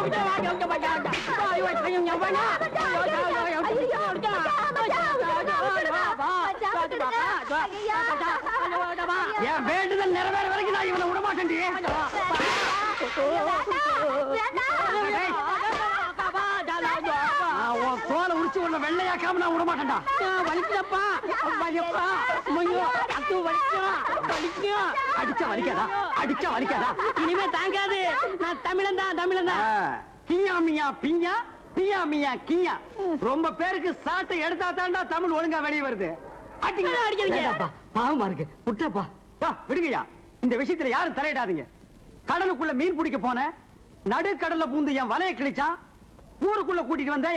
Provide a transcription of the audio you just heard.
என் வேண்டுதல் நிறைவேற வரைக்கும் நான் இவனை விட மாட்டேன்டி நான் உன் தோலை உரிச்சு உன்னை வெள்ளையாக்காம நான் விட மாட்டேன்டா வலிக்கிறப்பா வலிப்பா அத்து வலிக்கும் வலிக்கும் அடிச்சா வலிக்காதா அடிச்சா வலிக்காதா இனிமே தாங்காது நான் தமிழன் தான் தமிழன் தான் கியா மியா பியா பியா மியா கியா ரொம்ப பேருக்கு சாட்டை எடுத்தா தாண்டா தமிழ் ஒழுங்கா வெளியே வருது அடிங்க அடிக்காதீங்க. வேண்டாப்பா, பாவமா இருக்கு விட்டப்பா பா விடுங்கய்யா இந்த விஷயத்துல யாரும் தலையிடாதீங்க கடலுக்குள்ள மீன் பிடிக்க போன நடுக்கடல்ல பூந்து என் வலையை கிழிச்சான் ஊருக்குள்ள கூட்டிட்டு வந்த